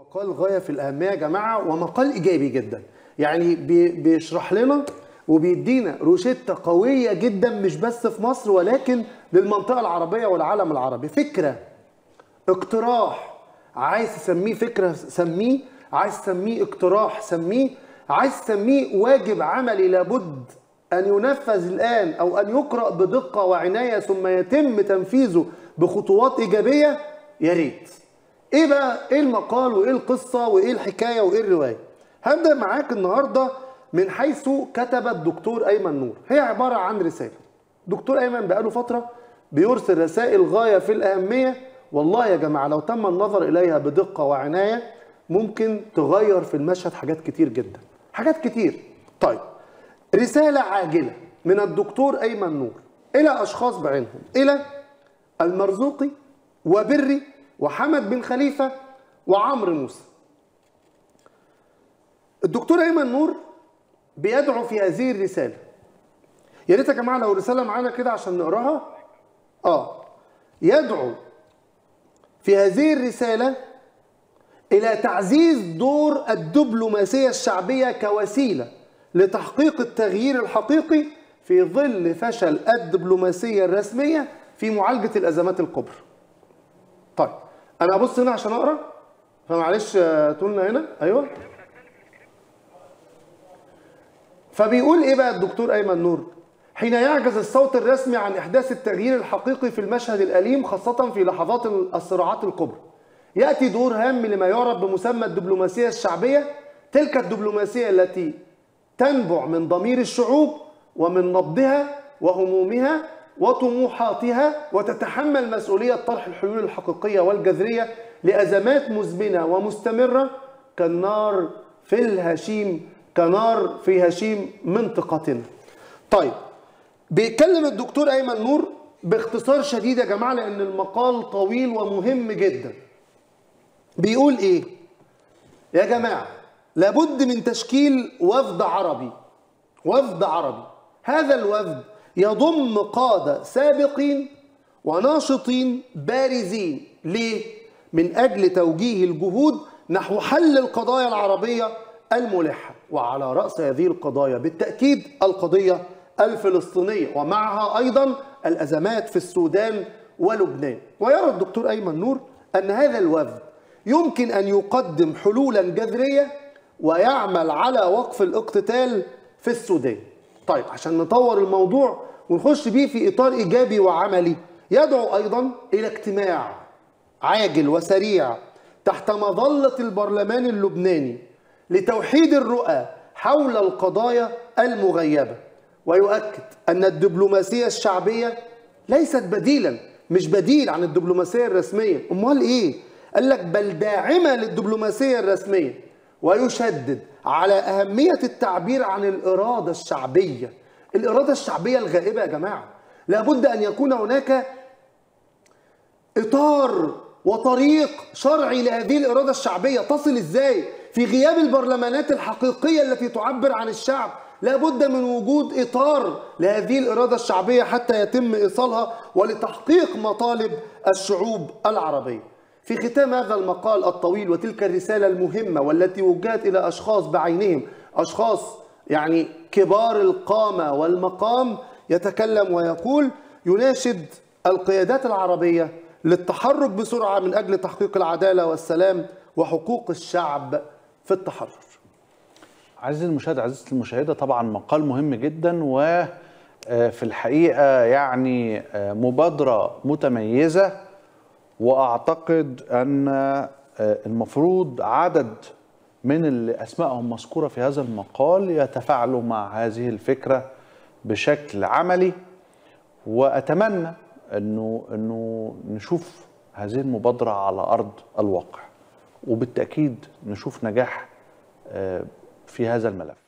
مقال غاية في الأهمية يا جماعة ومقال إيجابي جدا يعني بي- بيشرح لنا وبيدينا روشتة قوية جدا مش بس في مصر ولكن للمنطقة العربية والعالم العربي فكرة اقتراح عايز تسميه فكرة سميه عايز تسميه اقتراح سميه عايز تسميه واجب عملي لابد أن ينفذ الآن أو أن يقرأ بدقة وعناية ثم يتم تنفيذه بخطوات إيجابية يا ريت ايه بقى ايه المقال وايه القصه وايه الحكايه وايه الروايه هبدا معاك النهارده من حيث كتب الدكتور ايمن نور هي عباره عن رساله دكتور ايمن بقاله فتره بيرسل رسائل غايه في الاهميه والله يا جماعه لو تم النظر اليها بدقه وعنايه ممكن تغير في المشهد حاجات كتير جدا حاجات كتير طيب رساله عاجله من الدكتور ايمن نور الى اشخاص بعينهم الى المرزوقي وبري وحمد بن خليفة وعمرو موسى الدكتور أيمن نور بيدعو في هذه الرسالة يا ريت يا جماعة لو رسالة معانا كده عشان نقراها اه يدعو في هذه الرسالة إلى تعزيز دور الدبلوماسية الشعبية كوسيلة لتحقيق التغيير الحقيقي في ظل فشل الدبلوماسية الرسمية في معالجة الأزمات الكبرى طيب انا هبص هنا عشان اقرا فمعلش آه، تقولنا هنا ايوه فبيقول ايه بقى الدكتور ايمن نور حين يعجز الصوت الرسمي عن احداث التغيير الحقيقي في المشهد الاليم خاصه في لحظات الصراعات الكبرى ياتي دور هام لما يعرف بمسمى الدبلوماسيه الشعبيه تلك الدبلوماسيه التي تنبع من ضمير الشعوب ومن نبضها وهمومها وطموحاتها وتتحمل مسؤولية طرح الحلول الحقيقية والجذرية لأزمات مزمنة ومستمرة كالنار في الهشيم كنار في هشيم منطقتنا طيب بيتكلم الدكتور أيمن نور باختصار شديد يا جماعة لأن المقال طويل ومهم جدا بيقول إيه يا جماعة لابد من تشكيل وفد عربي وفد عربي هذا الوفد يضم قادة سابقين وناشطين بارزين ليه؟ من أجل توجيه الجهود نحو حل القضايا العربية الملحة وعلى رأس هذه القضايا بالتأكيد القضية الفلسطينية ومعها أيضا الأزمات في السودان ولبنان ويرى الدكتور أيمن نور أن هذا الوفد يمكن أن يقدم حلولا جذرية ويعمل على وقف الاقتتال في السودان طيب عشان نطور الموضوع ونخش بيه في اطار ايجابي وعملي يدعو ايضا الى اجتماع عاجل وسريع تحت مظله البرلمان اللبناني لتوحيد الرؤى حول القضايا المغيبه ويؤكد ان الدبلوماسيه الشعبيه ليست بديلا مش بديل عن الدبلوماسيه الرسميه امال ايه قال لك بل داعمه للدبلوماسيه الرسميه ويشدد على أهمية التعبير عن الإرادة الشعبية الإرادة الشعبية الغائبة يا جماعة لابد أن يكون هناك إطار وطريق شرعي لهذه الإرادة الشعبية تصل إزاي في غياب البرلمانات الحقيقية التي تعبر عن الشعب لابد من وجود إطار لهذه الإرادة الشعبية حتى يتم إيصالها ولتحقيق مطالب الشعوب العربية في ختام هذا المقال الطويل وتلك الرسالة المهمة والتي وجهت إلى أشخاص بعينهم أشخاص يعني كبار القامة والمقام يتكلم ويقول يناشد القيادات العربية للتحرك بسرعة من أجل تحقيق العدالة والسلام وحقوق الشعب في التحرر عزيزي المشاهد عزيزتي المشاهده طبعا مقال مهم جدا وفي الحقيقه يعني مبادره متميزه واعتقد ان المفروض عدد من اللي اسمائهم مذكوره في هذا المقال يتفاعلوا مع هذه الفكره بشكل عملي واتمنى انه انه نشوف هذه المبادره على ارض الواقع وبالتاكيد نشوف نجاح في هذا الملف